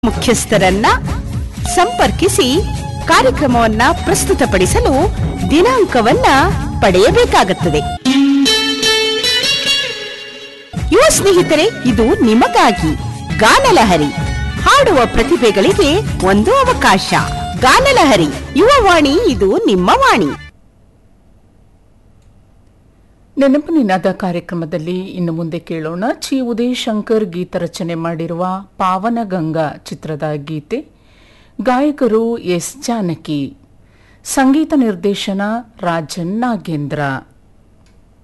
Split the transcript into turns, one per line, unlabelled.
ಮುಖ್ಯಸ್ಥರನ್ನ ಸಂಪರ್ಕಿಸಿ ಕಾರ್ಯಕ್ರಮವನ್ನ ಪ್ರಸ್ತುತಪಡಿಸಲು ದಿನಾಂಕವನ್ನ ಪಡೆಯಬೇಕಾಗುತ್ತದೆ ಯುವ ಸ್ನೇಹಿತರೆ ಇದು ನಿಮಗಾಗಿ ಗಾನಲಹರಿ ಹಾಡುವ ಪ್ರತಿಭೆಗಳಿಗೆ ಒಂದು ಅವಕಾಶ ಗಾನಲಹರಿ ಯುವವಾಣಿ ಇದು ನಿಮ್ಮ ವಾಣಿ
ನೆನಪು ನಿನಾದ ಕಾರ್ಯಕ್ರಮದಲ್ಲಿ ಇನ್ನು ಮುಂದೆ ಕೇಳೋಣ ಚಿ ಉದಯ್ ಶಂಕರ್ ಗೀತ ರಚನೆ ಮಾಡಿರುವ ಪಾವನಗಂಗಾ ಚಿತ್ರದ ಗೀತೆ ಗಾಯಕರು ಎಸ್ ಜಾನಕಿ ಸಂಗೀತ ನಿರ್ದೇಶನ ರಾಜನ್ ನಾಗೇಂದ್ರ